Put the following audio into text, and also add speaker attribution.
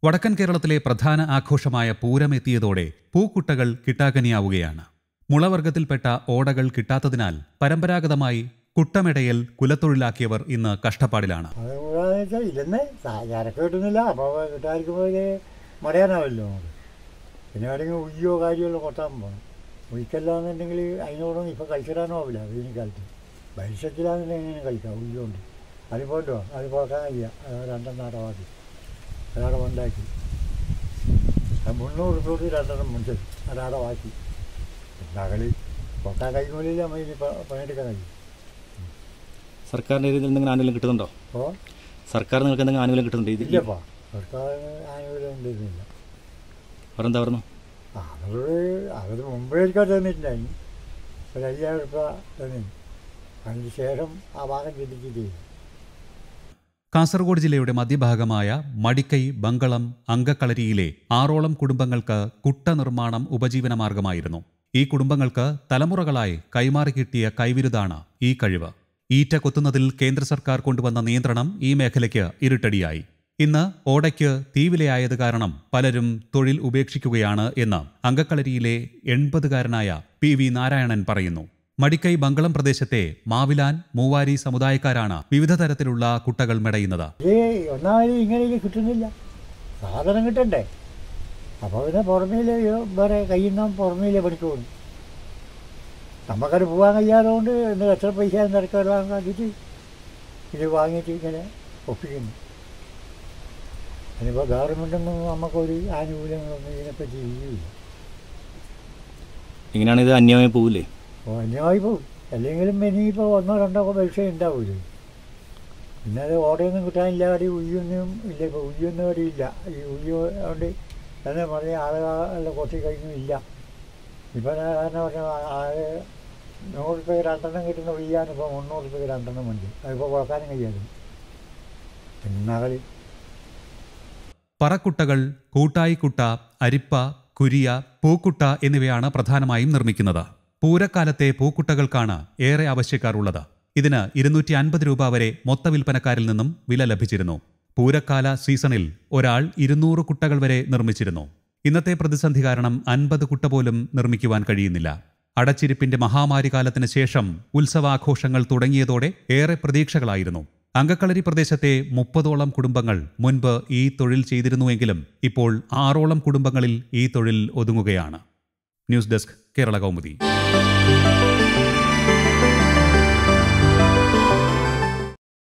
Speaker 1: വടക്കൻ കേരളത്തിലെ പ്രധാന ആഘോഷമായ പൂരം എത്തിയതോടെ പൂക്കുട്ടകൾ കിട്ടാക്കനിയാവുകയാണ് മുളവർഗത്തിൽപ്പെട്ട ഓടകൾ കിട്ടാത്തതിനാൽ പരമ്പരാഗതമായി കുട്ടമെടയൽ കുലത്തൊഴിലാക്കിയവർ ഇന്ന് കഷ്ടപ്പാടിലാണ്
Speaker 2: അത് കൂടാതെ വെച്ചാൽ ഇല്ലെന്ന് ചരക്ക് കിട്ടുന്നില്ല അപ്പോൾ കിട്ടാതിരിക്കുമ്പോൾ മടയാനാവില്ലോ നമുക്ക് പിന്നെ എവിടെയെങ്കിലും ഉയ്യോ കാര്യമല്ലോ കൊട്ടാൻ പോകണം ഉയ്ക്കല്ലാന്നുണ്ടെങ്കിൽ അതിനോടൊന്നും ഇപ്പോൾ കളിച്ചിടാനോ ആവില്ല വേനൽക്കാലത്ത് ഭരിഷ്യത്തിലാണെന്നുണ്ടെങ്കിൽ എങ്ങനെ കളിക്കാം ഉയ്യോണ്ട് അതിപ്പോണ്ടോ അത് പുറക്കാൻ കഴിയുക അത് രണ്ടെണ്ണം അടവാക്കി അതവിടെ ഉണ്ടാക്കി അത് മുന്നൂറ് രൂപ രണ്ടെണ്ണം മുഞ്ചത് അതവിടെ വാക്കി നകളി പൊക്കാൻ കഴിയുന്നില്ല നമ്മൾ ഇനി പണിയെടുക്കാൻ കഴിയും
Speaker 3: സർക്കാരിൻ്റെ രീതിയിൽ എന്തെങ്കിലും ആനുകൂല്യം കിട്ടുന്നുണ്ടോ
Speaker 2: അപ്പോൾ
Speaker 3: സർക്കാർ നിങ്ങൾക്ക് എന്തെങ്കിലും ആനുകൂല്യം കിട്ടുന്നുണ്ടോ ഇത്
Speaker 2: ഇല്ലപ്പാ സർക്കാർ ആനുകൂല്യം ഉണ്ടായിരുന്നില്ല
Speaker 3: അവരെന്താ പറഞ്ഞു
Speaker 2: അവരോട് അവർ മുമ്പേക്കാർ തന്നിട്ടുണ്ടായി ഒരു അയ്യായിരം രൂപ തന്നി അതിന് ശേഷം ആ ഭാഗം ചിന്തിച്ചിട്ട്
Speaker 1: കാസർഗോഡ് ജില്ലയുടെ മധ്യഭാഗമായ മടിക്കൈ ബങ്കളം അങ്കക്കളരിയിലെ ആറോളം കുടുംബങ്ങൾക്ക് കുട്ട നിർമ്മാണം ഉപജീവനമാർഗമായിരുന്നു ഈ കുടുംബങ്ങൾക്ക് തലമുറകളായി കൈമാറി കിട്ടിയ കൈവിരുതാണ് ഈ കഴിവ് ഈറ്റ കൊത്തുന്നതിൽ കേന്ദ്ര സർക്കാർ കൊണ്ടുവന്ന നിയന്ത്രണം ഈ മേഖലയ്ക്ക് ഇരുട്ടടിയായി ഇന്ന് ഓടയ്ക്ക് തീവിലയായത് കാരണം പലരും തൊഴിൽ ഉപേക്ഷിക്കുകയാണ് എന്ന് അങ്കക്കളരിയിലെ എൺപതുകാരനായ പി വി നാരായണൻ പറയുന്നു മടിക്കൈ ബങ്കളം പ്രദേശത്തെ മാവിലാൻ മൂവാരി സമുദായക്കാരാണ് വിവിധ തരത്തിലുള്ള കുട്ടകൾ മെടയുന്നത്
Speaker 2: ഇത് ഒന്നാമത് ഇങ്ങനെ കിട്ടുന്നില്ല സാധനം കിട്ടണ്ടേ അപ്പോൾ പിന്നെ പുറമേലെ വേറെ കയ്യിൽ നിന്നും പുറമേലെ പണിക്ക് പോകുന്നു നമുക്കത് പോകാൻ കഴിയാതെ കൊണ്ട് എന്ത് എത്ര പൈസ നിരക്കെല്ലാം കാട്ടിയിട്ട് ഇത് വാങ്ങിയിട്ട് ഇങ്ങനെ ഒപ്പിക്കുന്നു അതിനിപ്പോൾ ഗവൺമെൻറ്റൊന്നും നമുക്കൊരു ആനുകൂല്യങ്ങളൊന്നും ഇതിനെപ്പറ്റി ഇല്ല
Speaker 3: ഇങ്ങനെയാണ് ഇത് അന്യമായി പോവില്ലേ
Speaker 2: അപ്പോൾ അന്യമായി പോകും അല്ലെങ്കിലും ഇനിയിപ്പോൾ ഒന്നോ രണ്ടോ പൈസ ഉണ്ടാവില്ലേ പിന്നെ അത് ഓടയൊന്നും കിട്ടാനില്ല അവിടെ ഉയ്യൊന്നും ഇല്ല ഇപ്പോൾ ഉയ്യൊന്നും അവിടെ ഇല്ല ഈ ഉയ്യോ കൊണ്ട് തന്നെ പറഞ്ഞ ആളുകളെ കൊത്തി കഴിഞ്ഞും ഇല്ല ഇപ്പം ഞാൻ കാരണം പറഞ്ഞ ആള് നൂറ് രൂപ രണ്ടെണ്ണം കിട്ടുന്ന ഉയ്യാണ് ഇപ്പോൾ മുന്നൂറ് രൂപ രണ്ടെണ്ണം ഉണ്ട് അതിപ്പോൾ കുഴക്കാനും കഴിയാതെ പിന്നകളി
Speaker 1: പറക്കുട്ടകൾ കൂട്ടായിക്കുട്ട അരിപ്പ കുരിയ പൂക്കുട്ട എന്നിവയാണ് പ്രധാനമായും നിർമ്മിക്കുന്നത് പൂരക്കാലത്തെ പൂക്കുട്ടകൾക്കാണ് ഏറെ ആവശ്യക്കാരുള്ളത് ഇതിന് ഇരുന്നൂറ്റി അൻപത് രൂപ വരെ മൊത്ത വിൽപ്പനക്കാരിൽ നിന്നും വില ലഭിച്ചിരുന്നു പൂരക്കാല സീസണിൽ ഒരാൾ ഇരുന്നൂറ് കുട്ടകൾ വരെ നിർമ്മിച്ചിരുന്നു ഇന്നത്തെ പ്രതിസന്ധി കാരണം അൻപത് കുട്ട പോലും നിർമ്മിക്കുവാൻ കഴിയുന്നില്ല അടച്ചിരിപ്പിന്റെ മഹാമാരി കാലത്തിന് ശേഷം ഉത്സവാഘോഷങ്ങൾ തുടങ്ങിയതോടെ ഏറെ പ്രതീക്ഷകളായിരുന്നു അങ്കക്കളരി പ്രദേശത്തെ മുപ്പതോളം കുടുംബങ്ങൾ മുൻപ് ഈ തൊഴിൽ ചെയ്തിരുന്നുവെങ്കിലും ഇപ്പോൾ ആറോളം കുടുംബങ്ങളിൽ ഈ തൊഴിൽ ഒതുങ്ങുകയാണ് ന്യൂസ് ഡെസ്ക് കേരള കൗമുദി